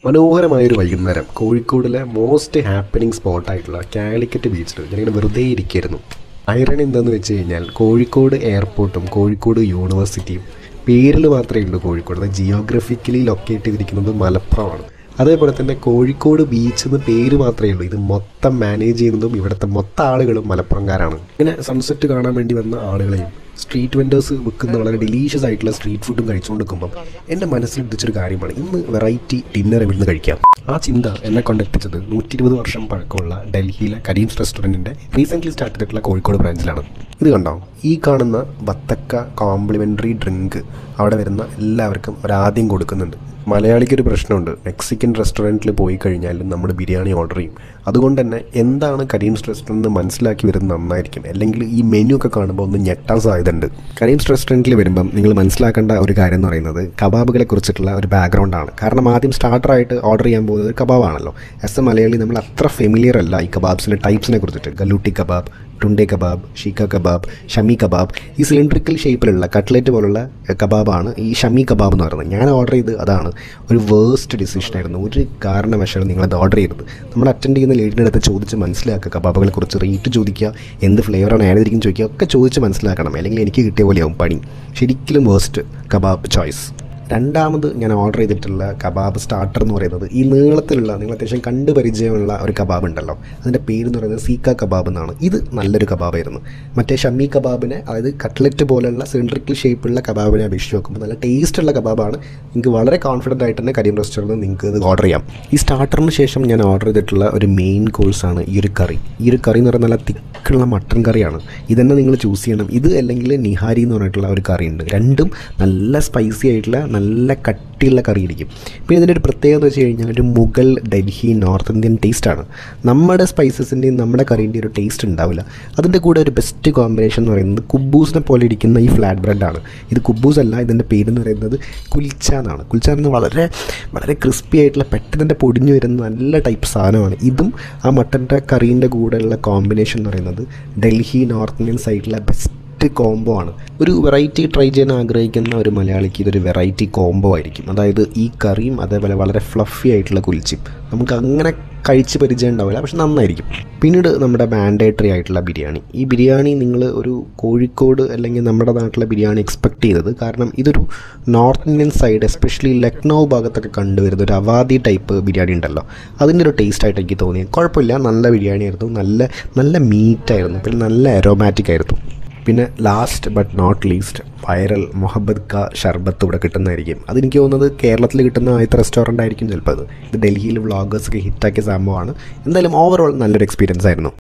മനോഹരമായൊരു വൈകുന്നേരം കോഴിക്കോടിലെ മോസ്റ്റ് ഹാപ്പനിങ് സ്പോട്ടായിട്ടുള്ള കാലിക്കറ്റ് ബീച്ചിൽ ഞാനിങ്ങനെ വെറുതെ ഇരിക്കുകയായിരുന്നു ഐറൺ എന്താന്ന് വെച്ച് കഴിഞ്ഞാൽ കോഴിക്കോട് എയർപോർട്ടും കോഴിക്കോട് യൂണിവേഴ്സിറ്റിയും പേരിൽ മാത്രമേ ഉള്ളൂ കോഴിക്കോട് അത് ജിയോഗ്രഫിക്കലി ലൊക്കേറ്റ് ചെയ്തിരിക്കുന്നത് മലപ്പുറമാണ് അതേപോലെ തന്നെ കോഴിക്കോട് ബീച്ച് എന്ന് പേര് മാത്രമേ ഉള്ളൂ ഇത് മൊത്തം മാനേജ് ചെയ്യുന്നതും ഇവിടുത്തെ മൊത്തം ആളുകളും മലപ്പുറംകാരാണ് ഇങ്ങനെ സൺസെറ്റ് കാണാൻ വേണ്ടി വന്ന ആളുകളെയും സ്ട്രീറ്റ് വെൻഡേഴ്സ് വിൽക്കുന്ന വളരെ ഡെലീഷ്യസ് ആയിട്ടുള്ള സ്ട്രീറ്റ് ഫുഡും കഴിച്ചുകൊണ്ടിരിക്കുമ്പം എൻ്റെ മനസ്സിൽ ഉദിച്ചൊരു കാര്യമാണ് ഇന്ന് വെറൈറ്റി ഡിന്നർ ഇവിടുന്ന് കഴിക്കാം ആ ചിന്ത എന്നെ കൊണ്ടെത്തിച്ചത് നൂറ്റി ഇരുപത് വർഷം പഴക്കമുള്ള ഡൽഹിയിലെ കരീംസ് റെസ്റ്റോറൻറ്റിൻ്റെ റീസെൻ്റ്ലി സ്റ്റാർട്ട് ചെയ്തിട്ടുള്ള കോഴിക്കോട് ബ്രാഞ്ചിലാണ് ഇത് കണ്ടോ ഈ കാണുന്ന വത്തക്ക കോംപ്ലിമെൻ്ററി ഡ്രിങ്ക് അവിടെ വരുന്ന എല്ലാവർക്കും ഒരാദ്യം കൊടുക്കുന്നുണ്ട് മലയാളിക്ക് ഒരു പ്രശ്നമുണ്ട് മെക്സിക്കൻ റെസ്റ്റോറൻറ്റിൽ പോയി കഴിഞ്ഞാൽ നമ്മൾ ബിരിയാണി ഓർഡർ ചെയ്യും അതുകൊണ്ട് തന്നെ എന്താണ് കരീംസ് റെസ്റ്റോറൻറ്റ് മനസ്സിലാക്കി വരുന്നത് നന്നായിരിക്കും അല്ലെങ്കിൽ ഈ മെനു ഒക്കെ കാണുമ്പോൾ ഒന്ന് ഞെട്ടാൻ സാധ്യതയുണ്ട് കരീംസ് റെസ്റ്റോറൻറ്റിൽ വരുമ്പം നിങ്ങൾ മനസ്സിലാക്കേണ്ട ഒരു കാര്യം എന്ന് പറയുന്നത് കബാബുകളെ കുറിച്ചിട്ടുള്ള ഒരു ബാക്ക്ഗ്രൗണ്ടാണ് കാരണം ആദ്യം സ്റ്റാർട്ടറായിട്ട് ഓർഡർ ചെയ്യാൻ പോകുന്നത് കബാബാണല്ലോ എസ് എ മലയാളി നമ്മൾ അത്ര ഫെമിലിയർ അല്ല ഈ കബാബ്സിൻ്റെ ടൈപ്സിനെ കുറിച്ചിട്ട് galouti kebab tunday kebab seekh kebab shami kebab ഈ സിലിണ്ട്രിക്കൽ ഷേപ്പിലുള്ള കട്ട്ലറ്റ് പോലുള്ള കബാബാണ് ഈ ഷമി കബാബ് എന്ന് പറയുന്നത് ഞാൻ ഓർഡർ ചെയ്ത് അതാണ് ഒരു വേസ്റ്റ് ഡിസിഷനായിരുന്നു ഒരു കാരണവശാലും നിങ്ങളത് ഓർഡർ ചെയ്തത് നമ്മൾ അറ്റൻഡ് ചെയ്യുന്ന ലേഡിൻ്റെ അടുത്ത് ചോദിച്ച് മനസ്സിലാക്കുക കബാബുകളെ കുറിച്ച് റേറ്റ് ചോദിക്കുക എന്ത് ഫ്ലേവറാണ് ആഡ് ചെയ്തിരിക്കും ചോദിക്കുക ഒക്കെ ചോദിച്ച് മനസ്സിലാക്കണം അല്ലെങ്കിൽ എനിക്ക് കിട്ടിയ പോലെയാവും പണി ശരിക്കും വേസ്റ്റ് കബാബ് ചോയ്സ് രണ്ടാമത് ഞാൻ ഓർഡർ ചെയ്തിട്ടുള്ള കബാബ് സ്റ്റാർട്ടർ എന്ന് പറയുന്നത് ഈ നീളത്തിലുള്ള നിങ്ങൾ അത്യാവശ്യം കണ്ടു പരിചയമുള്ള ഒരു കബാബ് ഉണ്ടല്ലോ അതിൻ്റെ പേര് എന്ന് പറയുന്നത് സീക്ക കബാബ് എന്നാണ് ഇത് നല്ലൊരു കബാബായിരുന്നു മറ്റേ ഷമ്മി കബാബിനെ അതായത് കട്ട്ലറ്റ് പോലെയുള്ള സിലിണ്ടറിക്കൽ ഷേപ്പുള്ള കബാബിനെ അപേക്ഷിച്ച് നോക്കുമ്പോൾ നല്ല ടേസ്റ്റുള്ള കബാബാണ് നിങ്ങൾക്ക് വളരെ കോൺഫിഡൻ്റ് ആയിട്ട് തന്നെ കരീം റെസ്റ്റോറൻറ്റിൽ നിങ്ങൾക്ക് ഇത് ഓർഡർ ചെയ്യാം ഈ സ്റ്റാർട്ടറിന് ശേഷം ഞാൻ ഓർഡർ ചെയ്തിട്ടുള്ള ഒരു മെയിൻ കോഴ്സാണ് ഈ ഒരു കറി ഈ ഒരു കറി എന്ന് പറയുന്നത് നല്ല തിക്കുള്ള മട്ടൺ കറിയാണ് ഇതന്നെ നിങ്ങൾ ചൂസ് ചെയ്യണം ഇത് അല്ലെങ്കിൽ നിഹാരി എന്ന് പറഞ്ഞിട്ടുള്ള ഒരു കറി ഉണ്ട് രണ്ടും നല്ല സ്പൈസി ആയിട്ടുള്ള നല്ല കട്ടിയുള്ള കറി ഇരിക്കും പിന്നെ ഇതിൻ്റെ ഒരു പ്രത്യേകത എന്ന് വെച്ച് കഴിഞ്ഞാൽ ഒരു മുഗൾ ഡൽഹി നോർത്ത് ഇന്ത്യൻ ടേസ്റ്റാണ് നമ്മുടെ സ്പൈസസിൻ്റെയും നമ്മുടെ കറീൻ്റെയും ഒരു ടേസ്റ്റ് ഉണ്ടാവില്ല അതിൻ്റെ കൂടെ ഒരു ബെസ്റ്റ് കോമ്പിനേഷൻ എന്ന് പറയുന്നത് കുബൂസിനെ പോലെ ഇരിക്കുന്ന ഈ ഫ്ലാറ്റ് ബ്രെഡാണ് ഇത് കുബൂസ് അല്ല ഇതിൻ്റെ പേരെന്ന് പറയുന്നത് കുൽച്ച എന്നാണ് കുൽച്ച എന്ന് വളരെ വളരെ ക്രിസ്പി ആയിട്ടുള്ള പെട്ടെന്ന് തന്നെ പൊടിഞ്ഞു വരുന്ന നല്ല ടൈപ്പ് സാധനമാണ് ഇതും ആ മട്ടൻ്റെ കറീൻ്റെ കൂടെയുള്ള കോമ്പിനേഷൻ എന്ന് പറയുന്നത് ഡൽഹി നോർത്ത് ഇന്ത്യൻ സൈഡിലെ ബെസ്റ്റ് കോംബോ ആണ് ഒരു വെറൈറ്റി ട്രൈ ചെയ്യാൻ ആഗ്രഹിക്കുന്ന ഒരു മലയാളിക്ക് ഇതൊരു വെറൈറ്റി കോംബോ ആയിരിക്കും അതായത് ഈ കറിയും അതേപോലെ വളരെ ഫ്ലഫി ആയിട്ടുള്ള കുലിച്ചും നമുക്ക് അങ്ങനെ കഴിച്ച് പരിചയം ഉണ്ടാവില്ല പക്ഷെ നന്നായിരിക്കും പിന്നീട് നമ്മുടെ മാൻഡേറ്ററി ആയിട്ടുള്ള ബിരിയാണി ഈ ബിരിയാണി നിങ്ങൾ ഒരു കോഴിക്കോട് അല്ലെങ്കിൽ നമ്മുടെ നാട്ടിലെ ബിരിയാണി എക്സ്പെക്ട് ചെയ്തത് കാരണം ഇതൊരു north Indian side especially Lucknow ഭാഗത്തൊക്കെ കണ്ടുവരുന്ന ഒരു അവാദി ടൈപ്പ് ബിരിയാണി ഉണ്ടല്ലോ അതിൻ്റെ ഒരു ടേസ്റ്റ് ആയിട്ട് എനിക്ക് തോന്നിയത് കുഴപ്പമില്ല നല്ല ബിരിയാണി ആയിരുന്നു നല്ല നല്ല മീറ്റായിരുന്നു പിന്നെ നല്ല അരോമാറ്റിക് ആയിരുന്നു പിന്നെ last but not least viral Mohabbat ka Sharbat ഇവിടെ കിട്ടുന്നതായിരിക്കും അതെനിക്ക് തോന്നുന്നത് കേരളത്തിൽ കിട്ടുന്ന ആദ്യത്തെ റെസ്റ്റോറൻ്റ് ആയിരിക്കും ചിലപ്പോൾ അത് ഇത് ഡൽഹിയിൽ വ്ളോഗേഴ്സൊക്കെ ഹിറ്റാക്കിയ സംഭവമാണ് എന്തായാലും ഓവറോൾ നല്ലൊരു എക്സ്പീരിയൻസ് ആയിരുന്നു